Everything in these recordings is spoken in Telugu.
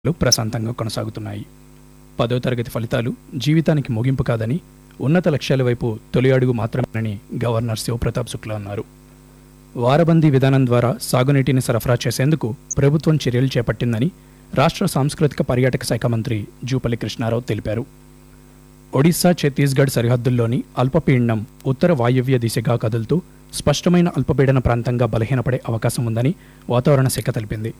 లు ప్రశాంతంగా కొనసాగుతున్నాయి పదో తరగతి ఫలితాలు జీవితానికి ముగింపు కాదని ఉన్నత లక్ష్యాల వైపు తొలి అడుగు మాత్రమేనని గవర్నర్ శివప్రతాప్ శుక్లా అన్నారు వారబందీ విధానం ద్వారా సాగునీటిని సరఫరా చేసేందుకు ప్రభుత్వం చర్యలు చేపట్టిందని రాష్ట్ర సాంస్కృతిక పర్యాటక శాఖ మంత్రి జూపల్లి కృష్ణారావు తెలిపారు ఒడిశా ఛత్తీస్గఢ్ సరిహద్దుల్లోని అల్పపీడనం ఉత్తర వాయువ్య దిశగా కదులుతూ స్పష్టమైన అల్పపీడన ప్రాంతంగా బలహీనపడే అవకాశం ఉందని వాతావరణ శాఖ తెలిపింది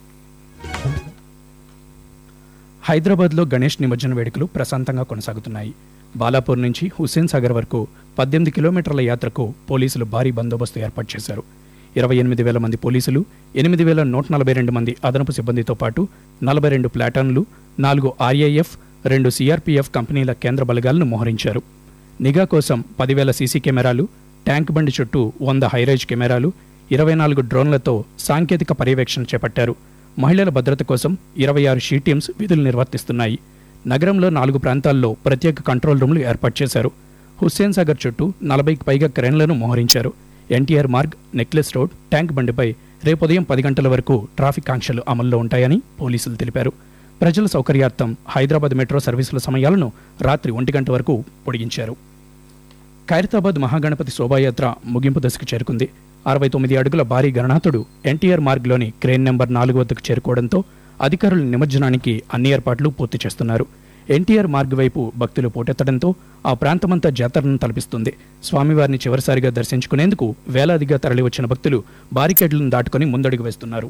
హైదరాబాద్లో గణేష్ నిమజ్జన వేడుకలు ప్రశాంతంగా కొనసాగుతున్నాయి బాలాపూర్ నుంచి హుస్సేన్ సాగర్ వరకు పద్దెనిమిది కిలోమీటర్ల యాత్రకు పోలీసులు భారీ బందోబస్తు ఏర్పాటు చేశారు ఇరవై ఎనిమిది వేల మంది పోలీసులు ఎనిమిది వేల నూట నలభై రెండు మంది అదనపు సిబ్బందితో పాటు నలభై రెండు ప్లాటన్లు నాలుగు ఆర్ఐఎఫ్ రెండు సిఆర్పీఎఫ్ కంపెనీల కేంద్ర బలగాలను మోహరించారు నిఘా కోసం పదివేల సీసీ కెమెరాలు ట్యాంక్ బండి చుట్టూ వంద హైరేజ్ కెమెరాలు ఇరవై నాలుగు డ్రోన్లతో సాంకేతిక పర్యవేక్షణ చేపట్టారు మహిళల భద్రత కోసం ఇరవై ఆరు షీ టీమ్స్ విధులు నిర్వర్తిస్తున్నాయి నగరంలో నాలుగు ప్రాంతాల్లో ప్రత్యేక కంట్రోల్ రూమ్లు ఏర్పాటు చేశారు హుస్సేన్ సాగర్ చుట్టూ నలభైకి పైగా క్రేన్లను మోహరించారు NTR Marg necklace road tank బండిపై రేపు ఉదయం పది గంటల వరకు ట్రాఫిక్ ఆంక్షలు అమల్లో ఉంటాయని పోలీసులు తెలిపారు ప్రజల సౌకర్యార్థం హైదరాబాద్ మెట్రో సర్వీసుల సమయాలను రాత్రి ఒంటి గంట వరకు పొడిగించారు ఖైరతాబాద్ మహాగణపతి శోభాయాత్ర ముగింపు దశకు చేరుకుంది అరవై తొమ్మిది అడుగుల భారీ గణనాథుడు ఎన్టీఆర్ మార్గ్లోని క్రేన్ నెంబర్ నాలుగు వద్దకు చేరుకోవడంతో అధికారులు నిమజ్జనానికి అన్ని ఏర్పాట్లు పూర్తి చేస్తున్నారు ఎన్టీఆర్ మార్గ్ వైపు భక్తులు పోటెత్తడంతో ఆ ప్రాంతమంతా జాతరను తలపిస్తుంది స్వామివారిని చివరిసారిగా దర్శించుకునేందుకు వేలాదిగా తరలివచ్చిన భక్తులు బారికేడ్లను దాటుకుని ముందడుగు వేస్తున్నారు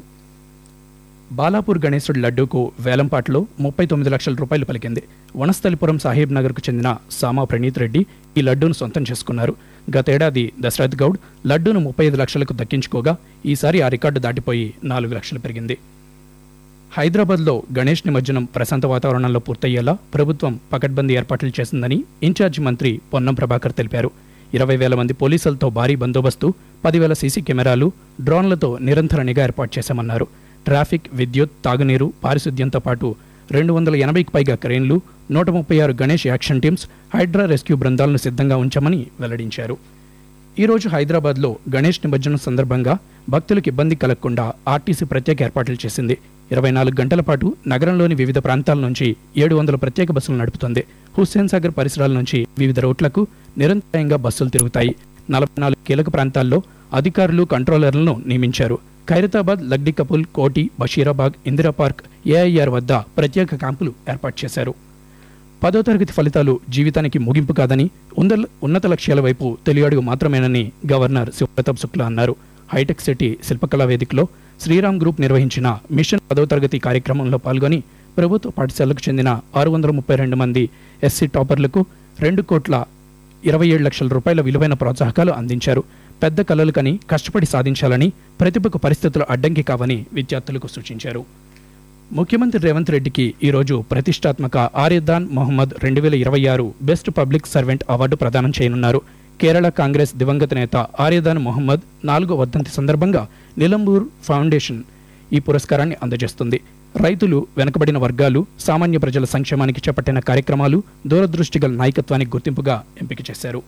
బాలాపూర్ గణేశుడి లడ్డూకు వేలంపాట్లో ముప్పై తొమ్మిది లక్షల రూపాయలు పలికింది వనస్థలిపురం సాహెబ్ నగర్కు చెందిన సామా ప్రణీత్ రెడ్డి ఈ లడ్డూను సొంతం చేసుకున్నారు గతేడాది దశరథ్ గౌడ్ లడ్డూను ముప్పై ఐదు లక్షలకు దక్కించుకోగా ఈసారి ఆ రికార్డు దాటిపోయి నాలుగు లక్షలు పెరిగింది హైదరాబాద్లో గణేష్ నిమజ్జనం ప్రశాంత వాతావరణంలో పూర్తయ్యేలా ప్రభుత్వం పకడ్బందీ ఏర్పాట్లు చేసిందని ఇన్ఛార్జి మంత్రి పొన్నం ప్రభాకర్ తెలిపారు ఇరవై వేల మంది పోలీసులతో భారీ బందోబస్తు పదివేల సీసీ కెమెరాలు డ్రోన్లతో నిరంతర నిఘా ఏర్పాటు చేశామన్నారు ట్రాఫిక్ విద్యుత్ తాగునీరు పారిశుద్ధ్యంతో పాటు రెండు వందల ఎనభైకి పైగా క్రెయిన్లు నూట ముప్పై ఆరు Ganesh action teams Hydraa rescue బృందాలను సిద్ధంగా ఉంచామని వెల్లడించారు ఈరోజు హైదరాబాద్లో గణేష్ నిమజ్జనం సందర్భంగా భక్తులకు ఇబ్బంది కలగకుండా ఆర్టీసీ ప్రత్యేక ఏర్పాట్లు చేసింది ఇరవై నాలుగు గంటల పాటు నగరంలోని వివిధ ప్రాంతాల నుంచి ఏడు వందల ప్రత్యేక బస్సులు నడుపుతుంది హుస్సేన్ సాగర్ పరిసరాల నుంచి వివిధ రూట్లకు నిరంతరాయంగా బస్సులు తిరుగుతాయి నలభై నాలుగు కీలక ప్రాంతాల్లో అధికారులు కంట్రోలర్లను నియమించారు ఖైరతాబాద్ లగ్డి కపుల్ కోటి బషీరాబాగ్ ఇందిరా పార్క్ ఏఐఆర్ వద్ద ప్రత్యేక క్యాంపులు ఏర్పాటు చేశారు పదో తరగతి ఫలితాలు జీవితానికి ముగింపు కాదని ఉంద- ఉన్నత లక్ష్యాల వైపు తెలియడుగు మాత్రమేనని గవర్నర్ శివప్రతాప్ శుక్లా అన్నారు హైటెక్ సిటీ శిల్పకళా వేదికలో శ్రీరామ్ గ్రూప్ నిర్వహించిన మిషన్ పదో తరగతి కార్యక్రమంలో పాల్గొని ప్రభుత్వ పాఠశాలకు చెందిన ఆరు వందల ముప్పై రెండు మంది ఎస్సీ టాపర్లకు రెండు కోట్ల ఇరవై ఏడు లక్షల రూపాయల విలువైన ప్రోత్సాహకాలు అందించారు పెద్ద కలలు కని కష్టపడి సాధించాలని ప్రతిభకు పరిస్థితులు అడ్డంకి కావని విద్యార్థులకు సూచించారు ముఖ్యమంత్రి రేవంత్ రెడ్డికి ఈరోజు ప్రతిష్టాత్మక ఆర్యదాన్ మొహమ్మద్ రెండు వేల ఇరవై ఆరు బెస్ట్ పబ్లిక్ సర్వెంట్ అవార్డు ప్రదానం చేయనున్నారు కేరళ కాంగ్రెస్ దివంగత నేత ఆర్యదాన్ మొహమ్మద్ నాలుగో వర్ధంతి సందర్భంగా నిలంబూర్ ఫౌండేషన్ ఈ పురస్కారాన్ని అందజేస్తుంది రైతులు వెనుకబడిన వర్గాలు సామాన్య ప్రజల సంక్షేమానికి చేపట్టిన కార్యక్రమాలు దూరదృష్టి గల నాయకత్వానికి గుర్తింపుగా ఎంపిక చేశారు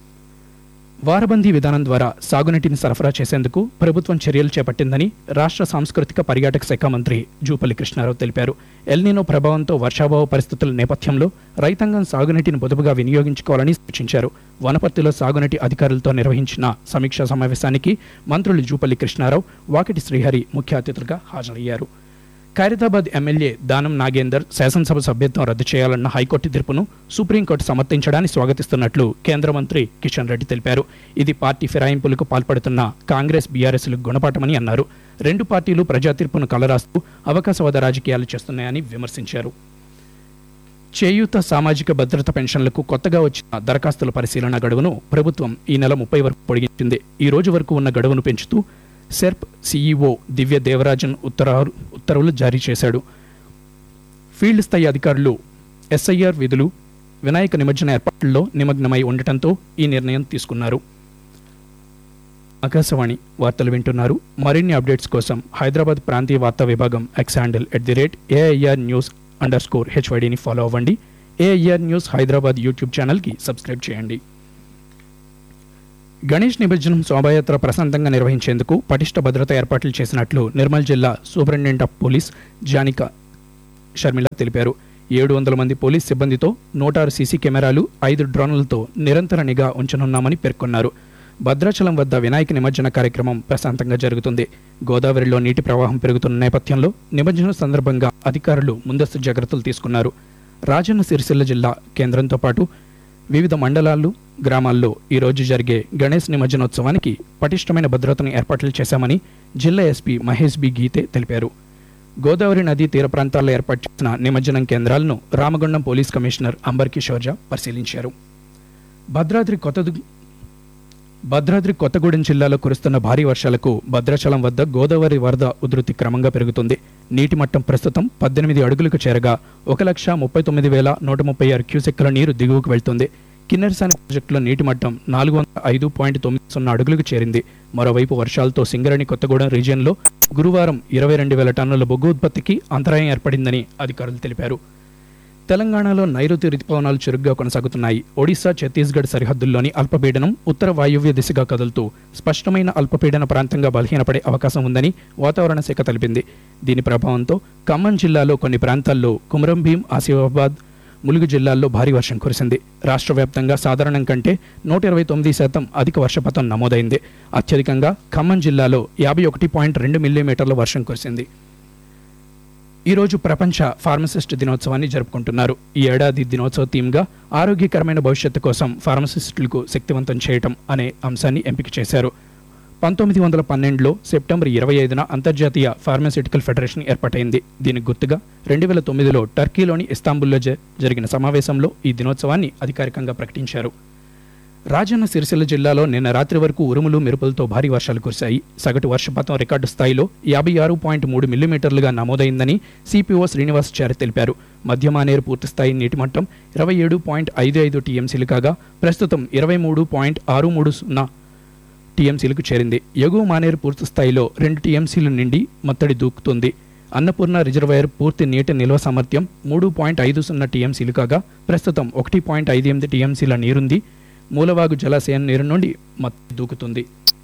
వారబందీ విధానం ద్వారా సాగునీటిని సరఫరా చేసేందుకు ప్రభుత్వం చర్యలు చేపట్టిందని రాష్ట్ర సాంస్కృతిక పర్యాటక శాఖ మంత్రి జూపల్లి కృష్ణారావు తెలిపారు ఎల్నినో ప్రభావంతో వర్షాభావ పరిస్థితుల నేపథ్యంలో రైతాంగం సాగునీటిని పొదుపుగా వినియోగించుకోవాలని సూచించారు వనపర్తిలో సాగునీటి అధికారులతో నిర్వహించిన సమీక్షా సమావేశానికి మంత్రులు జూపల్లి కృష్ణారావు వాకిటి శ్రీహరి ముఖ్య అతిథులుగా హాజరయ్యారు ఖైరతాబాద్ ఎమ్మెల్యే దానం నాగేందర్ శాసనసభ సభ్యత్వం రద్దు చేయాలన్న హైకోర్టు తీర్పును సుప్రీంకోర్టు సమర్థించడాన్ని స్వాగతిస్తున్నట్లు కేంద్ర మంత్రి కిషన్ రెడ్డి తెలిపారు ఇది పార్టీ ఫిరాయింపులకు పాల్పడుతున్న కాంగ్రెస్ బీఆర్ఎస్లకు గుణపాఠమని అన్నారు రెండు పార్టీలు ప్రజా తీర్పును కలరాస్తూ అవకాశవాద రాజకీయాలు చేస్తున్నాయని విమర్శించారు చేయూత సామాజిక భద్రత పెన్షన్లకు కొత్తగా వచ్చిన దరఖాస్తుల పరిశీలన గడువును ప్రభుత్వం ఈ నెల ముప్పై వరకు పొడిగించింది ఈ రోజు వరకు ఉన్న గడువును పెంచుతూ సెర్ప్ సీఈఓ దివ్య దేవరాజన్ ఉత్తరాలు ఉత్తర్వులు జారీ చేశాడు ఫీల్డ్ స్థాయి అధికారులు ఎస్ఐఆర్ విధులు వినాయక నిమజ్జన ఏర్పాట్లలో నిమగ్నమై ఉండటంతో ఈ నిర్ణయం తీసుకున్నారు ఆకాశవాణి వార్తలు వింటున్నారు మరిన్ని అప్డేట్స్ కోసం హైదరాబాద్ ప్రాంతీయ వార్తా విభాగం X handle at the rate AIR news underscore హెచ్వైడిని ఫాలో అవ్వండి ఏఐఆర్ న్యూస్ హైదరాబాద్ యూట్యూబ్ ఛానల్కి సబ్స్క్రైబ్ చేయండి గణేష్ నిమజ్జనం శోభాయాత్ర ప్రశాంతంగా నిర్వహించేందుకు పటిష్ట భద్రత ఏర్పాట్లు చేసినట్లు నిర్మల్ జిల్లా superintendent of police Janika Sharmila తెలిపారు ఏడు వందల మంది పోలీస్ సిబ్బందితో నూట ఆరు సీసీ కెమెరాలు ఐదు డ్రోన్లతో నిరంతర నిఘా ఉంచనున్నామని పేర్కొన్నారు భద్రాచలం వద్ద వినాయక నిమజ్జన కార్యక్రమం ప్రశాంతంగా జరుగుతుంది గోదావరిలో నీటి ప్రవాహం పెరుగుతున్న నేపథ్యంలో నిమజ్జనం సందర్భంగా అధికారులు ముందస్తు జాగ్రత్తలు తీసుకున్నారు రాజన్న సిరిసిల్ల జిల్లా కేంద్రంతో పాటు వివిధ మండలాలు గ్రామాల్లో ఈ రోజు జరిగే గణేష్ నిమజ్జనోత్సవానికి పటిష్టమైన భద్రతను ఏర్పాట్లు చేశామని జిల్లా ఎస్పీ మహేష్ బి గీతే తెలిపారు గోదావరి నదీ తీర ప్రాంతాల్లో ఏర్పాటు చేసిన నిమజ్జనం కేంద్రాలను రామగుండం పోలీస్ కమిషనర్ అంబర్ కిషోర్జా పరిశీలించారు భద్రాద్రి కొత్త భద్రాద్రి కొత్తగూడెం జిల్లాలో కురుస్తున్న భారీ వర్షాలకు భద్రాచలం వద్ద గోదావరి వరద ఉధృతి క్రమంగా పెరుగుతుంది నీటి మట్టం ప్రస్తుతం పద్దెనిమిది అడుగులకు చేరగా ఒక లక్ష ముప్పై తొమ్మిది వేల నూట ముప్పై ఆరు క్యూసెక్కుల నీరు దిగువకు వెళ్తుంది కిన్నెరసాని ప్రాజెక్టులో నీటి మట్టం నాలుగు వందల ఐదు పాయింట్ తొమ్మిది సున్నా అడుగులకు చేరింది మరోవైపు వర్షాలతో సింగరేణి కొత్తగూడెం రీజియన్లో గురువారం ఇరవై రెండు వేల టన్నుల బొగ్గు ఉత్పత్తికి అంతరాయం ఏర్పడిందని అధికారులు తెలిపారు తెలంగాణలో నైరుతి రుతుపవనాలు చురుగ్గా కొనసాగుతున్నాయి ఒడిశా ఛత్తీస్గఢ్ సరిహద్దుల్లోని అల్పపీడనం ఉత్తర వాయువ్య దిశగా కదులుతూ స్పష్టమైన అల్పపీడన ప్రాంతంగా బలహీనపడే అవకాశం ఉందని వాతావరణ శాఖ తెలిపింది దీని ప్రభావంతో ఖమ్మం జిల్లాలో కొన్ని ప్రాంతాల్లో కుమరం భీం ఆసిఫాబాద్ ములుగు జిల్లాల్లో భారీ వర్షం కురిసింది రాష్ట్ర వ్యాప్తంగా సాధారణం కంటే నూట ఇరవై తొమ్మిది శాతం అధిక వర్షపాతం నమోదైంది అత్యధికంగా ఖమ్మం జిల్లాలో యాభై ఒకటి పాయింట్ రెండు మిల్లీమీటర్ల వర్షం కురిసింది ఈ రోజు ప్రపంచ ఫార్మసిస్ట్ దినోత్సవాన్ని జరుపుకుంటున్నారు ఈ ఏడాది దినోత్సవ థీమ్గా ఆరోగ్యకరమైన భవిష్యత్తు కోసం ఫార్మసిస్టులకు శక్తివంతం చేయటం అనే అంశాన్ని ఎంపిక చేశారు పంతొమ్మిది వందల పన్నెండులో సెప్టెంబర్ ఇరవై ఐదున అంతర్జాతీయ ఫార్మాస్యూటికల్ ఫెడరేషన్ ఏర్పాటైంది దీనికి గుర్తుగా రెండు వేల తొమ్మిదిలో టర్కీలోని ఇస్తాంబుల్లో జ- జరిగిన సమావేశంలో ఈ దినోత్సవాన్ని అధికారికంగా ప్రకటించారు రాజన్న సిరిసిల్ల జిల్లాలో నిన్న రాత్రి వరకు ఉరుములు మెరుపులతో భారీ వర్షాలు కురిశాయి సగటు వర్షపాతం రికార్డు స్థాయిలో యాభై ఆరు పాయింట్ మూడు మిల్లీమీటర్లుగా నమోదైందని సిపిఓ శ్రీనివాసాచారి తెలిపారు మధ్యమానేరు పూర్తి స్థాయి నీటి మట్టం ఇరవై ఏడు పాయింట్ ఐదు ఐదు టీఎంసీలు కాగా ప్రస్తుతం ఇరవై మూడు పాయింట్ ఆరు మూడు సున్నా టీఎంసీలకు చేరింది ఎగువ మానేరు పూర్తి స్థాయిలో రెండు టీఎంసీలు నిండి మత్తడి దూకుతుంది అన్నపూర్ణ రిజర్వాయర్ పూర్తి నీటి నిల్వ సామర్థ్యం మూడు పాయింట్ ఐదు సున్నా టీఎంసీలు కాగా ప్రస్తుతం ఒకటి పాయింట్ ఐదు ఎనిమిది టీఎంసీల నీరుంది మూలవాగు జలాశయం నీరు నుండి మత్తడి దూకుతుంది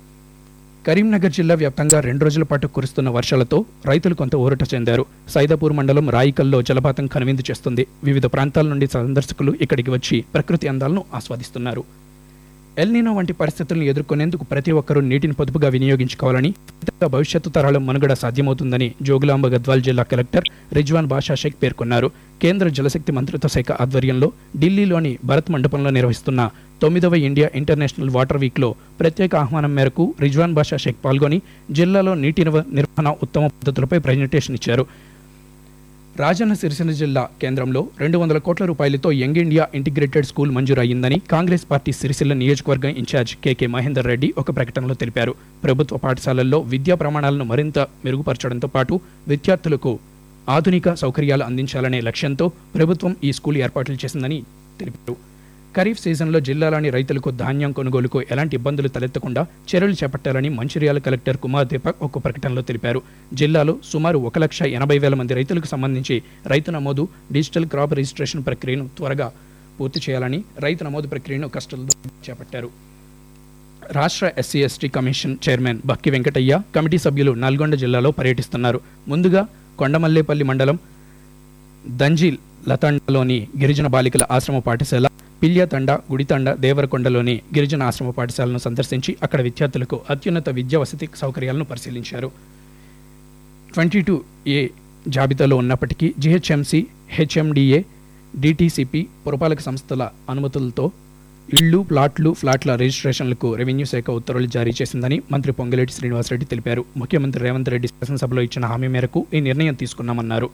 కరీంనగర్ జిల్లా వ్యాప్తంగా రెండు రోజుల పాటు కురుస్తున్న వర్షాలతో రైతులు కొంత ఊరట చెందారు సైదాపూర్ మండలం రాయికల్లో జలపాతం కనువిందు చేస్తుంది వివిధ ప్రాంతాల నుండి సందర్శకులు ఇక్కడికి వచ్చి ప్రకృతి అందాలను ఆస్వాదిస్తున్నారు ఎల్నినో వంటి పరిస్థితులను ఎదుర్కొనేందుకు ప్రతి ఒక్కరూ నీటిని పొదుపుగా వినియోగించుకోవాలని ఫలితంగా భవిష్యత్తు తరాల మనుగడ సాధ్యమవుతుందని జోగులాంబ గద్వాల్ జిల్లా కలెక్టర్ రిజ్వాన్ బాషా షేక్ పేర్కొన్నారు కేంద్ర జలశక్తి మంత్రిత్వ శాఖ ఆధ్వర్యంలో ఢిల్లీలోని భరత్ మండపంలో నిర్వహిస్తున్న తొమ్మిదవ ఇండియా ఇంటర్నేషనల్ వాటర్ వీక్లో ప్రత్యేక ఆహ్వానం మేరకు రిజ్వాన్ బాషా షేక్ పాల్గొని జిల్లాలో నీటి నిర్వ- నిర్వహణ ఉత్తమ పద్ధతులపై ప్రజెంటేషన్ ఇచ్చారు రాజన్న సిరిసిల్ల జిల్లా కేంద్రంలో రెండు వందల కోట్ల రూపాయలతో యంగ్ ఇండియా ఇంటిగ్రేటెడ్ స్కూల్ మంజూరు అయ్యిందని కాంగ్రెస్ పార్టీ సిరిసిల్ల నియోజకవర్గం ఇన్ఛార్జ్ కేకే మహేందర్ రెడ్డి ఒక ప్రకటనలో తెలిపారు ప్రభుత్వ పాఠశాలల్లో విద్యా ప్రమాణాలను మరింత మెరుగుపరచడంతో పాటు విద్యార్థులకు ఆధునిక సౌకర్యాలు అందించాలనే లక్ష్యంతో ప్రభుత్వం ఈ స్కూల్ ఏర్పాట్లు చేసిందని తెలిపారు ఖరీఫ్ సీజన్లో జిల్లాలోని రైతులకు ధాన్యం కొనుగోలుకు ఎలాంటి ఇబ్బందులు తలెత్తకుండా చర్యలు చేపట్టాలని మంచిర్యాల కలెక్టర్ కుమార్ దీపక్ ఒక ప్రకటనలో తెలిపారు జిల్లాలో సుమారు ఒక లక్ష ఎనభై వేల మంది రైతులకు సంబంధించి రైతు నమోదు డిజిటల్ క్రాప్ రిజిస్ట్రేషన్ ప్రక్రియను త్వరగా పూర్తి చేయాలని రైతు నమోదు ప్రక్రియను కష్టంతో చేపట్టారు రాష్ట్ర SC ST commission chairman Bakki Venkataiah committee సభ్యులు నల్గొండ జిల్లాలో పర్యటిస్తున్నారు ముందుగా కొండమల్లేపల్లి మండలం దంజిల్ లతండలోని గిరిజన బాలికల ఆశ్రమ పాఠశాల పిల్యతండ గుడితండ దేవరకొండలోని గిరిజన ఆశ్రమ పాఠశాలను సందర్శించి అక్కడ విద్యార్థులకు అత్యున్నత విద్యా వసతి సౌకర్యాలను పరిశీలించారు ట్వంటీ టూ ఏ జాబితాలో ఉన్నప్పటికీ జిహెచ్ఎంసి హెచ్ఎండిఏ డిటిసిపి పురపాలక సంస్థల అనుమతులతో ఇళ్లు ప్లాట్లు ఫ్లాట్ల రిజిస్ట్రేషన్లకు రెవెన్యూ శాఖ ఉత్తర్వులు జారీ చేసిందని మంత్రి పొంగిరెడ్డి శ్రీనివాసరెడ్డి తెలిపారు ముఖ్యమంత్రి రేవంత్ రెడ్డి శాసనసభలో ఇచ్చిన హామీ మేరకు ఈ నిర్ణయం తీసుకున్నామన్నారు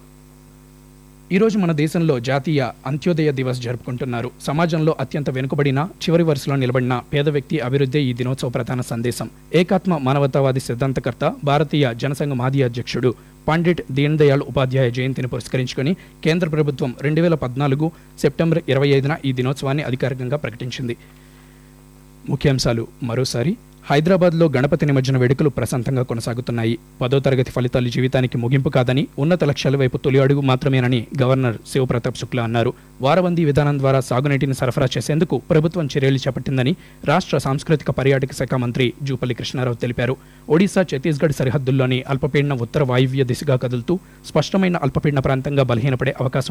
ఈ రోజు మన దేశంలో జాతీయ అంత్యోదయ దివస్ జరుపుకుంటున్నారు సమాజంలో అత్యంత వెనుకబడిన చివరి వరుసలో నిలబడిన పేద వ్యక్తి అభివృద్ధి ఈ దినోత్సవ ప్రధాన సందేశం ఏకాత్మ మానవతావాది సిద్ధాంతకర్త భారతీయ జనసంఘ మాజీ అధ్యక్షుడు పండిట్ దీన్ దయాళ్ ఉపాధ్యాయ జయంతిని పురస్కరించుకొని కేంద్ర ప్రభుత్వం రెండు వేల పద్నాలుగు సెప్టెంబర్ ఇరవై ఐదున ఈ దినోత్సవాన్ని అధికారికంగా ప్రకటించింది ముఖ్యాంశాలు మరోసారి హైదరాబాద్లో గణపతి నిమజ్జన వేడుకలు ప్రశాంతంగా కొనసాగుతున్నాయి పదో తరగతి ఫలితాలు జీవితానికి ముగింపు కాదని ఉన్నత లక్ష్యాల వైపు తొలి అడుగు మాత్రమేనని గవర్నర్ శివప్రతాప్ శుక్లా అన్నారు వారబందీ విధానం ద్వారా సాగునీటిని సరఫరా చేసేందుకు ప్రభుత్వం చర్యలు చేపట్టిందని రాష్ట్ర సాంస్కృతిక పర్యాటక శాఖ మంత్రి జూపల్లి కృష్ణారావు తెలిపారు ఒడిశా ఛత్తీస్గఢ్ సరిహద్దుల్లోని అల్పపీడన ఉత్తర వాయువ్య దిశగా కదులుతూ స్పష్టమైన అల్పపీడన ప్రాంతంగా బలహీనపడే అవకాశం